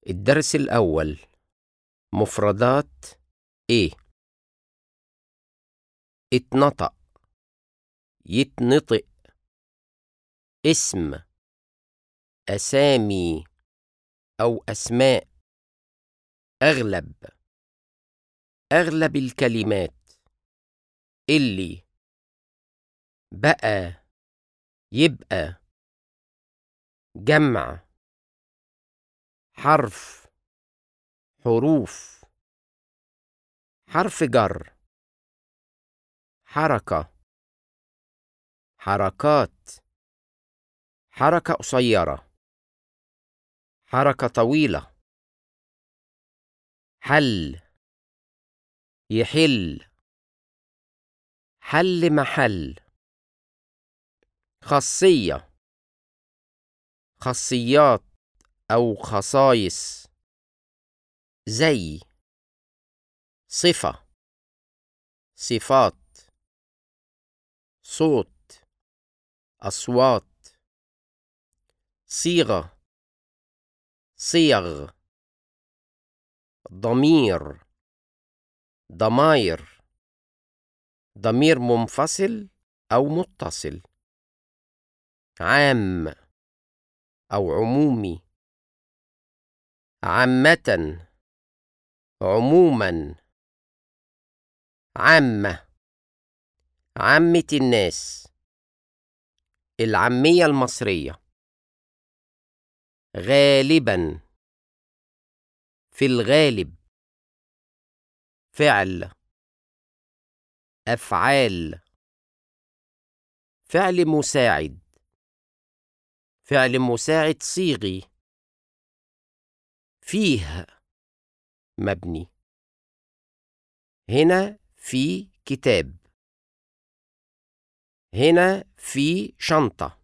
الدرس الأول مفردات إيه اتنطق يتنطق اسم أسامي أو أسماء أغلب أغلب الكلمات اللي بقى يبقى جمع حرف حروف حرف جر حركة حركات حركة قصيرة حركة طويلة حل يحل حل محل خاصية خاصيات أو خصائص زي صفة صفات صوت أصوات صيغة صيغ ضمير ضماير ضمير منفصل أو متصل عام أو عمومي عامة عموما عامة عامة الناس العامية المصرية غالبا في الغالب فعل أفعال فعل مساعد فعل مساعد صيغي فيه مبني هنا في كتاب هنا في شنطة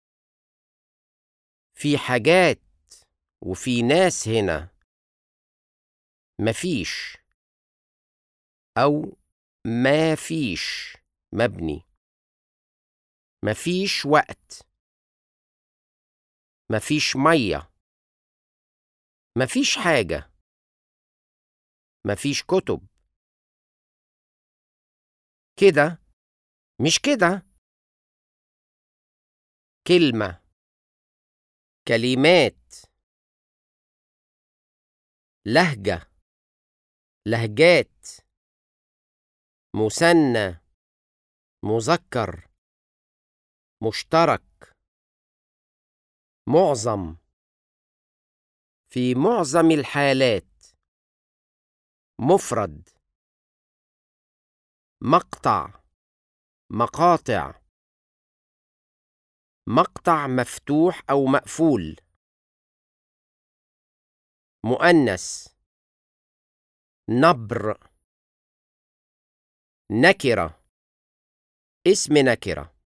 في حاجات وفي ناس هنا مفيش أو ما فيش مبني مفيش وقت مفيش مية مفيش حاجة مفيش كتب كده مش كده كلمة كلمات لهجة لهجات مثنى مذكر مشترك معظم في معظم الحالات مفرد مقطع مقاطع مقطع مفتوح أو مقفول مؤنث نبر نكرة اسم نكرة